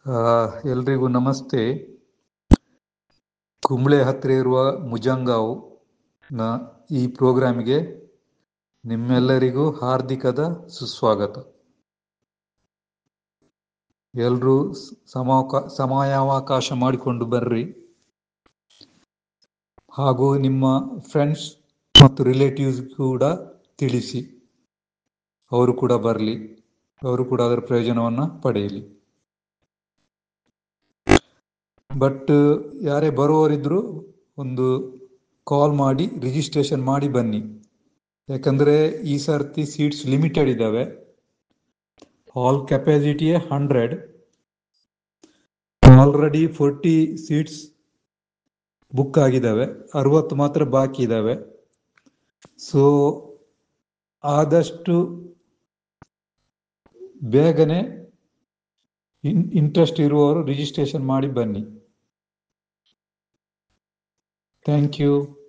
ಆ, ಎಲ್ರಿಗೂ ನಮಸ್ತೆ ಕುಂಬ್ಳೆ ಹತ್ತಿರ ಇರುವ ಮುಜಂಗಾವ್ ನ ಈ ಪ್ರೋಗ್ರಾಮಿಗೆ ನಿಮ್ಮೆಲ್ಲರಿಗೂ ಹಾರ್ದಿಕದ ಸುಸ್ವಾಗತ ಎಲ್ರೂ ಸಮಾವಕ ಸಮಯಾವಕಾಶ ಮಾಡಿಕೊಂಡು ಬರ್ರಿ ಹಾಗೂ ನಿಮ್ಮ ಫ್ರೆಂಡ್ಸ್ ಮತ್ತು ರಿಲೇಟಿವ್ಸ್ ಕೂಡ ತಿಳಿಸಿ ಅವರು ಕೂಡ ಬರಲಿ ಅವರು ಕೂಡ ಅದರ ಪ್ರಯೋಜನವನ್ನು ಪಡೆಯಲಿ ಬಟ್ ಯಾರೇ ಬರುವವರಿದ್ರು ಒಂದು ಕಾಲ್ ಮಾಡಿ ರಿಜಿಸ್ಟ್ರೇಷನ್ ಮಾಡಿ ಬನ್ನಿ ಯಾಕಂದ್ರೆ ಈ ಸರ್ತಿ ಸೀಟ್ಸ್ ಲಿಮಿಟೆಡ್ ಇದ್ದಾವೆ hall capacity hundred already forty seats book ಆಗಿದ್ದಾವೆ ಅರವತ್ತು ಮಾತ್ರ ಬಾಕಿ ಇದ್ದಾವೆ ಸೊ ಆದಷ್ಟು ಬೇಗನೆ ಇಂಟ್ರೆಸ್ಟ್ ಇರುವವರು ರಿಜಿಸ್ಟ್ರೇಷನ್ ಮಾಡಿ ಬನ್ನಿ ಥ್ಯಾಂಕ್ ಯು